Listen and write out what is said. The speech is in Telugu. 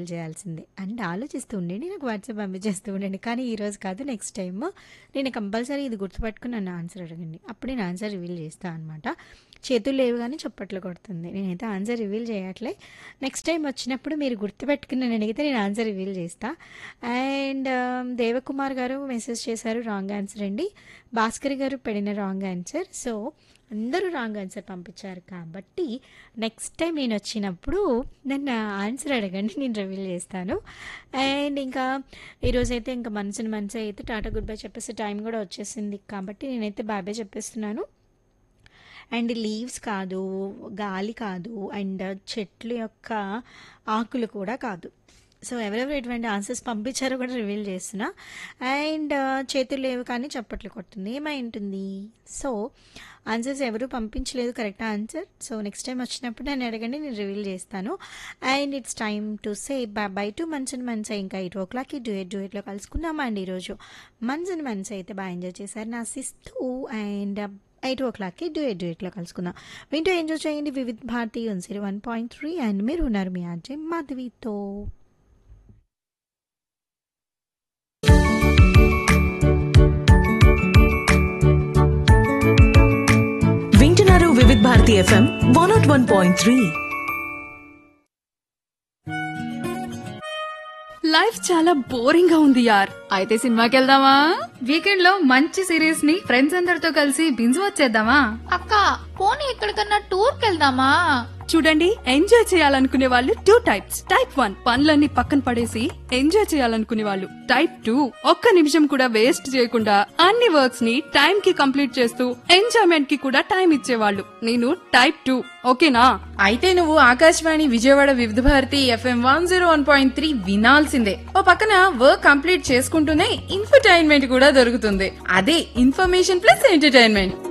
చేయాల్సిందే అండ్ ఆలోచిస్తూ ఉండండి నాకు వాట్సాప్ పంపించేస్తూ ఉండండి కానీ ఈరోజు కాదు నెక్స్ట్ టైం నేను కంపల్సరీ ఇది గుర్తుపట్టుకుని నన్ను ఆన్సర్ అడగండి అప్పుడు నేను ఆన్సర్ రివీల్ చేస్తాను అనమాట చేతులు లేవు కానీ చప్పట్లు కొడుతుంది నేనైతే ఆన్సర్ రివీల్ చేయట్లే నెక్స్ట్ టైం వచ్చినప్పుడు మీరు గుర్తుపెట్టుకుని నన్ను అడిగితే నేను ఆన్సర్ రివీల్ చేస్తా అండ్ దేవకుమార్ గారు మెసేజ్ చేశారు రాంగ్ ఆన్సర్ అండి భాస్కర్ గారు పెడిన రాంగ్ ఆన్సర్ సో అందరూ రాంగ్ ఆన్సర్ పంపించారు కాబట్టి నెక్స్ట్ టైం నేను వచ్చినప్పుడు నన్ను ఆన్సర్ అడగండి నేను రివీల్ చేస్తాను అండ్ ఇంకా ఈరోజైతే ఇంకా మనసుని మనసు అయితే టాటా గుడ్ బై చెప్పేసి టైం కూడా వచ్చేసింది కాబట్టి నేనైతే బాయ్ బాయ్ చెప్పేస్తున్నాను అండ్ లీవ్స్ కాదు గాలి కాదు అండ్ చెట్లు యొక్క ఆకులు కూడా కాదు సో ఎవరెవరు ఎటువంటి ఆన్సర్స్ పంపించారో కూడా రివీల్ చేస్తున్నా అండ్ చేతులు లేవు కానీ చప్పట్లు కొడుతుంది ఏమై ఉంటుంది సో ఆన్సర్స్ ఎవరు పంపించలేదు correct answer so next time వచ్చినప్పుడు నన్ను అడగండి నేను రివీల్ చేస్తాను and it's time to say bye to munch and munch ఇంకా ఎయిట్ ఓ క్లాక్కి డూయట్ డూయట్లో కలుసుకుందామా అండి ఈరోజు మంచ్ అండ్ మంచ్ అయితే బాగా ఎంజాయ్ చేశారు నా సిస్తూ అండ్ ఎయిట్ ఓ క్లాక్కి డూయట్ డూయట్లో కలుసుకుందాం వింటూ ఎంజాయ్ చేయండి Vividh Bharati zero one point three and మీరు ఉన్నారు మీ అజయ్ మాధవితో వింటున్నారు Vividh Bharati FM one not one point three life చాలా బోరింగ్ గా ఉంది యార్ అయితే సినిమాకి వెళ్దామా వీకెండ్ లో మంచి సిరీస్ ని ఫ్రెండ్స్ అందరితో కలిసి బింజ్ వచ్చేద్దామా అక్క పోనీ ఎక్కడికన్నా టూర్కి వెళ్దామా చూడండి ఎంజాయ్ చేయాలనుకునే వాళ్ళు టూ టైప్స్ టైప్ వన్ పనులన్నీ పక్కన పడేసి ఎంజాయ్ చేయాలనుకునే వాళ్ళు టైప్ టూ ఒక్క నిమిషం కూడా వేస్ట్ చేయకుండా అన్ని వర్క్స్ ని టైం కి కంప్లీట్ చేస్తూ ఎంజాయ్మెంట్ కి కూడా టైం ఇచ్చేవాళ్ళు నేను టైప్ టూ ఓకేనా అయితే నువ్వు Akashvani Vijayawada Vividha Bharati FM one zero one point three వినాల్సిందే ఓ పక్కన వర్క్ కంప్లీట్ చేసుకుంటూనే ఇన్ఫర్టైన్మెంట్ కూడా దొరుకుతుంది అదే ఇన్ఫర్మేషన్ ప్లస్ ఎంటర్టైన్మెంట్